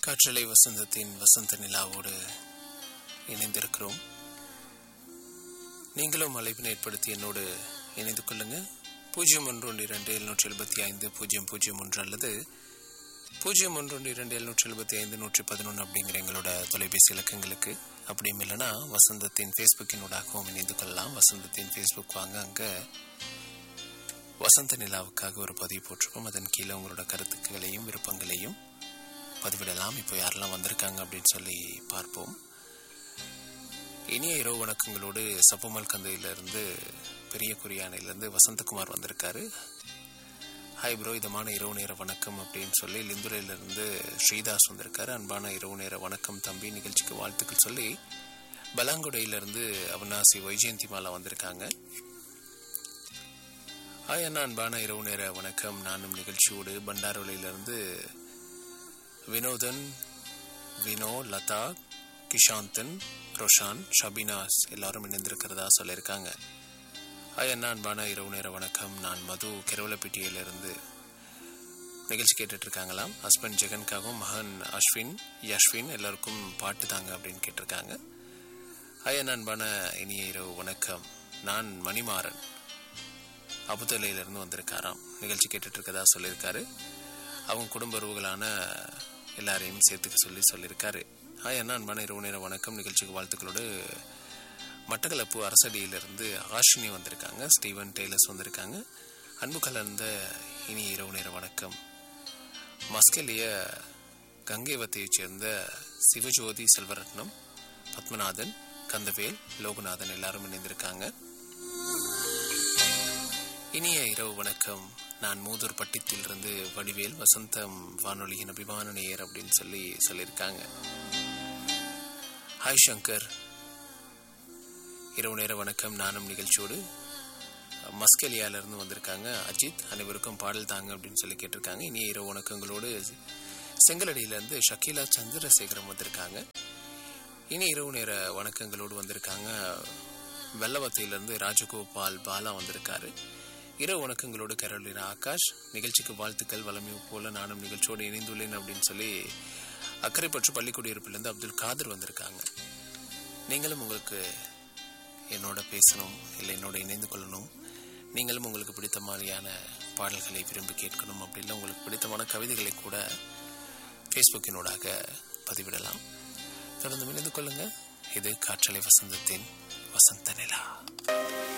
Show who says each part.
Speaker 1: காற்றலை வசந்தத்தின் வசந்த நிலாவோடு இணைந்திருக்கிறோம் நீங்களும் அழைப்பினை ஏற்படுத்தி என்னோடு இணைந்து கொள்ளுங்க பூஜ்ஜியம் ஒன்று ஒன்று இரண்டு எழுநூற்றி எழுபத்தி ஐந்து பூஜ்ஜியம் பூஜ்ஜியம் ஒன்று அல்லது பூஜ்ஜியம் ஒன்று ஒன்று இரண்டு எழுநூற்றி எழுபத்தி ஐந்து நூற்றி பதினொன்று அப்படிங்கிற எங்களோட தொலைபேசி இலக்கங்களுக்கு அப்படியும் இல்லைன்னா வசந்தத்தின் ஃபேஸ்புக்கினூடாகவும் இணைந்து கொள்ளலாம் வசந்தத்தின் ஃபேஸ்புக் வாங்க அங்கே வசந்த நிலாவுக்காக ஒரு பதிவு போட்டிருக்கோம் அதன் கீழே உங்களோட கருத்துக்களையும் விருப்பங்களையும் பதிவிடலாம் இப்போ யாரெல்லாம் வந்திருக்காங்க அப்படின்னு சொல்லி பார்ப்போம் இனிய இரவு வணக்கங்களோடு சப்பமல் கந்தையிலிருந்து பெரிய குறியானையிலேருந்து வசந்தகுமார் வந்திருக்காரு ஹாய் ப்ரோ இதமான இரவு நேர வணக்கம் அப்படின்னு சொல்லி லிந்துரையிலிருந்து ஸ்ரீதாஸ் வந்திருக்காரு அன்பான இரவு நேர வணக்கம் தம்பி நிகழ்ச்சிக்கு வாழ்த்துக்கள் சொல்லி பலாங்குடையிலிருந்து அவினாசி வைஜெயந்தி மாலா வந்திருக்காங்க ஹாய் அண்ணா அன்பான இரவு நேர வணக்கம் நானும் நிகழ்ச்சியோடு பண்டாரோலையிலிருந்து வினோதன் வினோ லதா கிஷாந்தன் ரோஷான் ஷபினாஸ் எல்லாரும் இணைந்திருக்கிறதா சொல்லியிருக்காங்க ஹாய் அண்ணா அன்பான இரவு நேர வணக்கம் நான் மது கிரவலப்பட்டியிலிருந்து நிகழ்ச்சி கேட்டுட்டு இருக்காங்களாம் ஹஸ்பண்ட் ஜெகன்காகவும் மகன் அஸ்வின் யஷ்வின் எல்லாருக்கும் பாட்டு தாங்க அப்படின்னு கேட்டிருக்காங்க ஹாய் அண்ணா அன்பான இனிய இரவு வணக்கம் நான் மணிமாறன் அபுதலையிலிருந்து வந்திருக்காராம் நிகழ்ச்சி கேட்டுட்டு இருக்கதா சொல்லியிருக்காரு அவங்க குடும்ப உறவுகளான எல்லாரையும் சேர்த்துக்க சொல்லி சொல்லியிருக்காரு ஹாய் அண்ணா அன்பான இரவு நேர வணக்கம் நிகழ்ச்சிக்கு வாழ்த்துக்களோடு மட்டக்களப்பு அரசடியிலிருந்து ஆஷினி வந்திருக்காங்க ஸ்டீவன் டெய்லர்ஸ் வந்திருக்காங்க அன்பு கலர்ந்த இனி இரவு நேர வணக்கம் மஸ்கெலிய கங்கைவத்தையைச் சேர்ந்த சிவஜோதி செல்வரத்னம் பத்மநாதன் கந்தவேல் லோகநாதன் எல்லாரும் இணைந்திருக்காங்க இனிய இரவு வணக்கம் நான் மூதூர் பட்டித்திலிருந்து வடிவேல் வசந்தம் வானொலியின் அபிமான நேயர் அப்படின்னு சொல்லி சொல்லியிருக்காங்க ஹாய் சங்கர் இரவு நேர வணக்கம் நானும் நிகழ்ச்சியோடு மஸ்கலியாவிலிருந்து வந்திருக்காங்க அஜித் அனைவருக்கும் பாடல் தாங்க அப்படின்னு சொல்லி கேட்டிருக்காங்க இனிய இரவு வணக்கங்களோடு செங்கலடியிலேருந்து ஷக்கீலா சந்திரசேகரம் வந்திருக்காங்க இனி இரவு நேர வணக்கங்களோடு வந்திருக்காங்க வெள்ளவத்தையிலிருந்து ராஜகோபால் பாலா வந்திருக்காரு இரவு வணக்கங்களோடு கரோலினா ஆகாஷ் நிகழ்ச்சிக்கு வாழ்த்துக்கள் வளமை போல நானும் நிகழ்ச்சியோடு இணைந்துள்ளேன் அப்படின்னு சொல்லி அக்கறைப்பற்று பள்ளிக்குடியிருப்பிலிருந்து அப்துல் காதர் வந்திருக்காங்க நீங்களும் உங்களுக்கு என்னோட பேசணும் இல்லை என்னோட இணைந்து கொள்ளணும் நீங்களும் உங்களுக்கு பிடித்த மாதிரியான பாடல்களை விரும்பி கேட்கணும் அப்படி இல்லை உங்களுக்கு பிடித்தமான கவிதைகளை கூட ஃபேஸ்புக்கினூடாக பதிவிடலாம் தொடர்ந்து இணைந்து கொள்ளுங்க இது காற்றலை வசந்தத்தின் வசந்த நிலா